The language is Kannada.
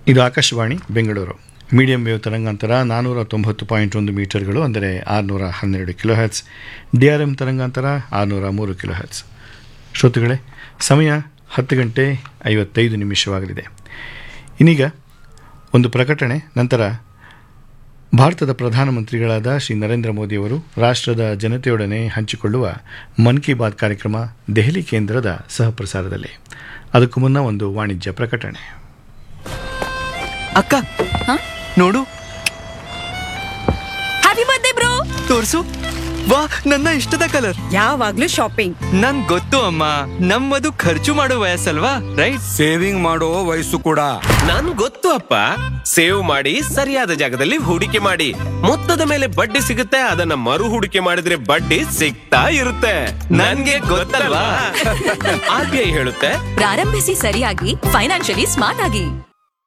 ಇದು ಆಕಾಶವಾಣಿ ಬೆಂಗಳೂರು ಮೀಡಿಯಂ ವೇವ್ ತರಂಗಾಂತರ ನಾನ್ನೂರ ತೊಂಬತ್ತು ಪಾಯಿಂಟ್ ಒಂದು ಮೀಟರ್ಗಳು ಅಂದರೆ ಆರುನೂರ ಹನ್ನೆರಡು kilohertz D R M ತರಂಗಾಂತರ ಆರುನೂರ ಮೂರು ಕಿಲೋ ಹರ್ಟ್ಸ್ ಶ್ರೋತೃಗಳೇ ಸಮಯ ಹತ್ತು ಗಂಟೆ ಐವತ್ತೈದು ನಿಮಿಷವಾಗಲಿದೆ ಇನ್ನೀಗ ಒಂದು ಪ್ರಕಟಣೆ ನಂತರ ಭಾರತದ ಪ್ರಧಾನಮಂತ್ರಿಗಳಾದ ಶ್ರೀ ನರೇಂದ್ರ ಮೋದಿಯವರು ರಾಷ್ಟ್ರದ ಜನತೆಯೊಡನೆ ಹಂಚಿಕೊಳ್ಳುವ ಮನ್ ಕಿ ಬಾತ್ ಕಾರ್ಯಕ್ರಮ ದೆಹಲಿ ಕೇಂದ್ರದ ಸಹಪ್ರಸಾರದಲ್ಲಿ ಅದಕ್ಕೂ ಮುನ್ನ ಒಂದು ವಾಣಿಜ್ಯ ಪ್ರಕಟಣೆ ಅಕ್ಕ ನೋಡು ಹ್ಯಾಪಿ ಬರ್ತ್ಡೇ ಬ್ರೋ ತೋರ್ಸು ವಾ ನನ್ನ ಇಷ್ಟದ ಕಲರ್ ಯಾವಾಗ್ಲೂ ಶಾಪಿಂಗ್ ನನ್ ಗೊತ್ತು ಅಮ್ಮ ನಮ್ಮದು ಖರ್ಚು ಮಾಡೋ ವಯಸ್ಸಲ್ವಾ ರೈಟ್ ಸೇವಿಂಗ್ ಮಾಡೋ ವಯಸ್ಸು ಕೂಡ ನನ್ ಗೊತ್ತು ಅಪ್ಪ ಸೇವ್ ಮಾಡಿ ಸರಿಯಾದ ಜಾಗದಲ್ಲಿ ಹೂಡಿಕೆ ಮಾಡಿ ಮೊತ್ತದ ಮೇಲೆ ಬಡ್ಡಿ ಸಿಗುತ್ತೆ ಅದನ್ನ ಮರು ಹೂಡಿಕೆ ಮಾಡಿದ್ರೆ ಬಡ್ಡಿ ಸಿಗ್ತಾ ಇರುತ್ತೆ ನನ್ಗೆ ಗೊತ್ತಲ್ವಾ ಆರ್ ಬಿ ಐ ಹೇಳುತ್ತೆ ಪ್ರಾರಂಭಿಸಿ ಸರಿಯಾಗಿ ಫೈನಾನ್ಷಿಯಲಿ ಸ್ಮಾರ್ಟ್ ಆಗಿ